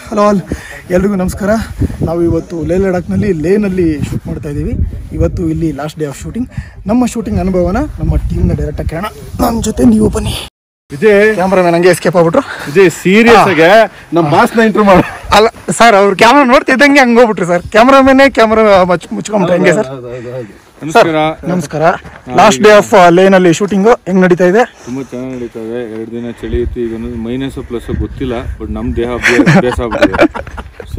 Hello all ಎಲ್ರಿಗೂ ನಮಸ್ಕಾರ ನಾವು ಇವತ್ತು ಲೇ ಲಡಾಖ್ನಲ್ಲಿ ಲೇನಲ್ಲಿ ಶೂಟ್ ಮಾಡ್ತಾ ಇದ್ದೀವಿ ಇವತ್ತು ಇಲ್ಲಿ ಲಾಸ್ಟ್ ಡೇ ಆಫ್ ಶೂಟಿಂಗ್ ನಮ್ಮ ಶೂಟಿಂಗ್ ಅನುಭವನ ನಮ್ಮ ಟೀಮ್ನ ಡೈರೆಕ್ಟಾಗಿ ಕೇಳೋಣ ನನ್ನ ಜೊತೆ ನೀವು ಬನ್ನಿ ವಿಜಯ್ ಕ್ಯಾಮ್ರಾಮನ್ ಹಂಗೆ ಎಸ್ಕೇಪ್ ಆಗ್ಬಿಟ್ರು ವಿಜಯ್ ಸೀರಿಯಸ್ ಆಗಿ ನಮ್ಮ ಮಾಸ್ನ ಇಂಟ್ರೂ ಮಾಡು ಅಲ್ಲ ಸರ್ ಅವ್ರು ಕ್ಯಾಮ್ರಾ ನೋಡ್ತಿದ್ದಂಗೆ ಹಂಗೆ ಹೋಗ್ಬಿಟ್ರು ಸರ್ ಕ್ಯಾಮ್ರಾಮನ್ನೇ ಕ್ಯಾಮ್ರಾ ಮುಚ್ ಮುಚ್ಕೊಂಬಿಟ್ರೆ ಹೆಂಗೆ ಸರ್ ಸರ್ ನಮಸ್ಕಾರ ನಮಸ್ಕಾರ ಲಾಸ್ಟ್ ಡೇ ಆಫ್ ಲೇನಲ್ಲಿ ಶೂಟಿಂಗು ಹೆಂಗ್ ನಡೀತಾ ಇದೆ ತುಂಬಾ ಚೆನ್ನಾಗಿ ನಡೀತವೆ ಎರಡು ದಿನ ಚಳಿ ಇತ್ತು ಈಗ ಮೈನಸ್ ಪ್ಲಸ್ ಗೊತ್ತಿಲ್ಲ ಬಟ್ ನಮ್ಮ ದೇಹ ಅಭ್ಯಾಸ ಅಭ್ಯಾಸ ಆಗ್ಬಿಟ್ಟಿದೆ ಸೊ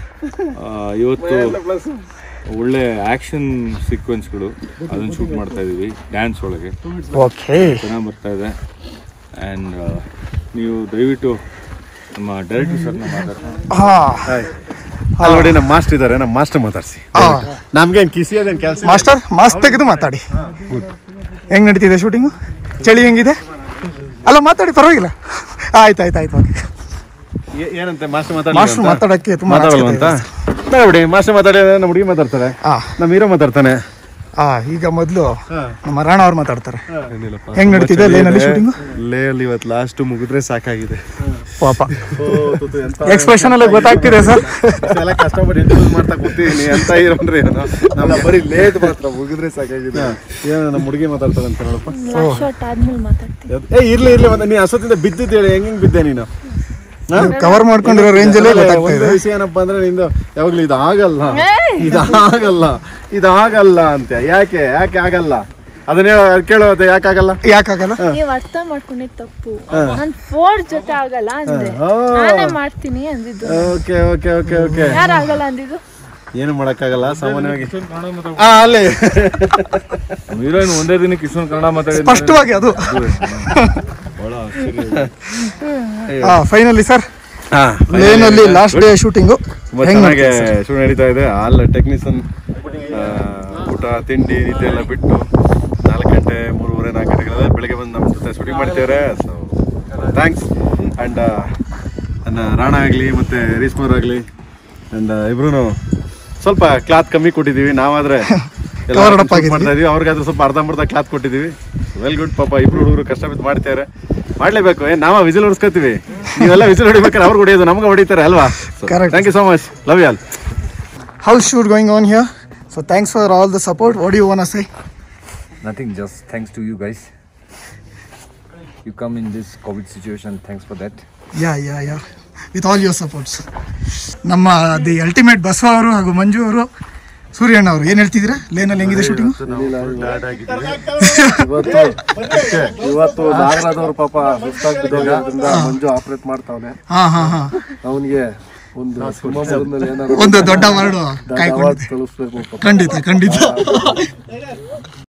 ಇವತ್ತು ಒಳ್ಳೆ ಆಕ್ಷನ್ ಸೀಕ್ವೆನ್ಸ್ಗಳು ಅದನ್ನ ಶೂಟ್ ಮಾಡ್ತಾ ಇದೀವಿ ಡ್ಯಾನ್ಸ್ ಒಳಗೆ ಓಕೆ ಚೆನ್ನಾಗಿ ಬರ್ತಾ ಇದೆ ಆ್ಯಂಡ್ ನೀವು ದಯವಿಟ್ಟು ನಮ್ಮ ಡೈರೆಕ್ಟರ್ ಸರ್ನ ಮಾತಾಡ್ತಾರೆ ಹಾಂ ಅಲ್ಲಿ ನೋಡಿ ನಮ್ಮ ಮಾಸ್ಟರ್ ಇದ್ದಾರೆ ನಮ್ಮ ಮಾಸ್ಟರ್ ಮಾತಾಡ್ಸಿ ನಮ್ಗೇನ್ ಕಿಸಿ ಅದೇನ್ ಕೆಲಸ ಮಾಸ್ಟರ್ ಮಾಸ್ಕ್ ತೆಗೆದು ಮಾತಾಡಿ ಹೆಂಗ್ ನಡೀತಿದೆ ಶೂಟಿಂಗು ಚಳಿ ಹೆಂಗಿದೆ ಅಲ್ಲ ಮಾತಾಡಿ ಪರವಾಗಿಲ್ಲ ಆಯ್ತು ಆಯ್ತು ಆಯ್ತು ಓಕೆ ಏನಂತೆ ಮಾಸ್ಟರ್ ಮಾತಾಡಿ ಮಾಸ್ಟರ್ ಮಾತಾಡಕ್ಕೆ ತುಂಬಾ ಮಾತಾಡಲ್ಲ ಅಂತ ಮಾತಾಡ್ಬಿಡಿ ಮಾಸ್ಟರ್ ಮಾತಾಡಿ ನಮ್ಮ ಹುಡುಗಿ ಮಾತಾಡ್ತಾರೆ ಆ ನಮ್ಮ ಹೀರೋ ಮಾತಾಡ್ತಾನೆ ಆ ಈಗ ಮೊದಲು ನಮ್ಮ ರಾಣ ಅವ್ರು ಮಾತಾಡ್ತಾರೆ ಹೆಂಗ್ ನಡೀತಿದೆ ಲೇನಲ್ಲಿ ಶೂಟಿಂಗು ಲೇ ಅಲ್ಲಿ ಇವತ್ತು ಲಾಸ್ಟ್ ಮುಗಿದ್ರೆ ಸಾಕಾಗಿದೆ ಪಾಪ ಎಕ್ಸ್ಪ್ರೆಷನ್ ಎಲ್ಲ ಗೊತ್ತಾಗ್ತಿದೆ ಸರ್ ಎಲ್ಲ ಕಷ್ಟಪಟ್ಟು ಇಂಟರ್ವ್ಯೂ ಮಾಡ್ತಾ ಕೂತಿದ್ದೀನಿ ಅಂತ ಇರೋನ್ರಿ ಏನು ನಮ್ಮ ಬರೀ ಲೇಟ್ ಮಾತ್ರ ಮುಗಿದ್ರೆ ಸಾಕಾಗಿದೆ ಏನು ನಮ್ಮ ಹುಡುಗಿ ಮಾತಾಡ್ತಾರೆ ಅಂತ ನೋಡಪ್ಪ ಲಾಸ್ಟ್ ಶಾಟ್ ಆದ್ಮೇಲೆ ಮಾತಾಡ್ತೀನಿ ಏ ಇರ್ಲಿ ಇರ್ಲಿ ಮತ್ತೆ ನೀ ಅಷ್ಟೊತ್ತಿಂದ ಬಿದ್ದಿದ್ದು ಹೇಳಿ ಹೆಂಗ್ ಹೆಂಗ್ ಬಿದ್ದೆ ನೀನು ಕವರ್ ಮಾಡ್ಕೊಂಡಿರೋ ರೇಂಜಲ್ಲೇ ಅಲ್ಲ, ಗೊತ್ತಾಗ್ತಾ ಒಂದು ಇದೆ ವಿಷಯ ಏನಪ್ಪಾ ಅಂದ್ರೆ ನಿಂದು ಯಾವಾಗ್ಲೂ ಇದಾಗಲ್ಲ ಇದಾಗಲ್ಲ ಇದಾಗಲ್ಲ ಅಂತ ಯಾಕೆ ಯಾಕೆ ಆಗಲ್ಲ ಅದನ್ನೇ ಕೇಳೋದು ಯಾಕೆ ಆಗಲ್ಲ ಯಾಕಾಗಲ್ಲ ನೀವ್ ಅರ್ಥ ಮಾಡ್ಕೊಂಡಿದ್ ತಪ್ಪು ನಾನ್ ಫೋರ್ ಜೊತೆ ಆಗಲ್ಲ ಅಂದೆ ನಾನೇ ಮಾಡ್ತೀನಿ ಅಂದಿದ್ದು ಓಕೆ ಓಕೆ ಓಕೆ ಓಕೆ ಯಾರು ಆಗಲ್ಲ ಅಂದಿದ್ದು ಏನು ಮಾಡಕ್ಕಾಗಲ್ಲ ಸಾಮಾನ್ಯವಾಗಿ ಆ, ಅಲ್ಲೇ ಹೀರೋಯಿನ್ ಒಂದೇ ದಿನಕ್ಕೆ ಇಷ್ಟೊಂದು ಕನ್ನಡ ಮಾತಾಡಿ ಸ್ಪಷ್ಟವಾಗಿ ಅದು ಬಹಳ ಆಶ್ಚರ್ಯ ಫೈನಲಿ ಸರ್ ಲೇನಲ್ಲಿ ಲಾಸ್ಟ್ ಡೇ ಶೂಟಿಂಗು ತುಂಬಾ ಹೆಂಗ್ ಚೆನ್ನಾಗಿ ಶುರು ನಡೀತಾ ಇದೆ ಆಲ್ ಟೆಕ್ನಿಷಿಯನ್ ಊಟ ತಿಂಡಿ ನಿದ್ದೆ ಎಲ್ಲ ಬಿಟ್ಟು ನಾಲ್ಕು ಗಂಟೆ ಮೂರುವರೆ ನಾಲ್ಕು ಗಂಟೆಗೆಲ್ಲ ಬೆಳಗ್ಗೆ ಬಂದು ನಮ್ಮ ಜೊತೆ ಶೂಟಿಂಗ್ ಮಾಡ್ತಿದ್ದಾರೆ ಸೊ ಥ್ಯಾಂಕ್ಸ್ ಆ್ಯಂಡ್ ನನ್ನ ರಾಣ ಆಗಲಿ ಮತ್ತು ರೀಸ್ಮೋರ್ ಆಗಲಿ ಆ್ಯಂಡ್ ಇಬ್ರು ಸ್ವಲ್ಪ ಕ್ಲಾತ್ ಕಮ್ಮಿ ಕೊಟ್ಟಿದ್ದೀವಿ ನಾವಾದರೆ ಎಲ್ಲ Covered up shoot ಆಗಿದ್ದೀವಿ. ಮಾಡ್ತಾ ಇದೀವಿ ಅವ್ರಿಗಾದ್ರೂ ಸ್ವಲ್ಪ ಅರ್ಧಂಬರ್ಧ ಕ್ಲಾತ್ ಕೊಟ್ಟಿದ್ದೀವಿ ವೆಲ್ ಗುಡ್ ಪಾಪ ಇಬ್ರು ಹುಡುಗರು ಕಷ್ಟಪಟ್ಟು ಮಾಡ್ತಾರೆ ಮಾಡಲೇಬೇಕು ಏನು ನಾವ ವಿಸಿಲ್ ಹೊಡ್ಸ್ಕೊತೀವಿ ನೀವೆಲ್ಲ ವಿಸಿಲ್ ಹೊಡಿಬೇಕಾದ್ರೆ ಅವ್ರಿಗೆ ಹೊಡಿಯೋದು ನಮ್ಗೆ ಹೊಡಿತಾರೆ ಅಲ್ವಾ Correct. Thank you so much love you all house shoot going on here so thanks for all the support what you want say Nothing, just thanks to you guys. You come in this COVID situation, thanks for that. Yeah yeah yeah with all your supports ನಮ್ಮ the ultimate Basava ಅವರು ಹಾಗೂ ಮಂಜು ಅವರು ಸೂರ್ಯಣ್ಣ ಅವರು ಏನು ಹೇಳ್ತಿದ್ದೀರಾ ಲೇನಲ್ಲಿ ಹೆಂಗಿದೆ shooting ಇವತ್ತು ಇವತ್ತು ನಾಗರಾಜವ್ರ ಪಾಪ ಸುಸ್ತಾಗಿ ಬಿದ್ದೋದ್ರಿಂದ ಮಂಜು ಆಪರೇಟ್ ಮಾಡ್ತಾವನೆ ಹಾಂ ಹಾಂ ಹಾಂ ಅವನಿಗೆ ಒಂದು ಸಿಂಹದಲ್ಲಿ ಏನಾದ್ರು ಒಂದು ದೊಡ್ಡ ವರ್ಡು ಕಾಯ್ಕೊಂಡಿದ್ದೆ ಕಳಿಸ್ಬೇಕು ಖಂಡಿತ ಖಂಡಿತ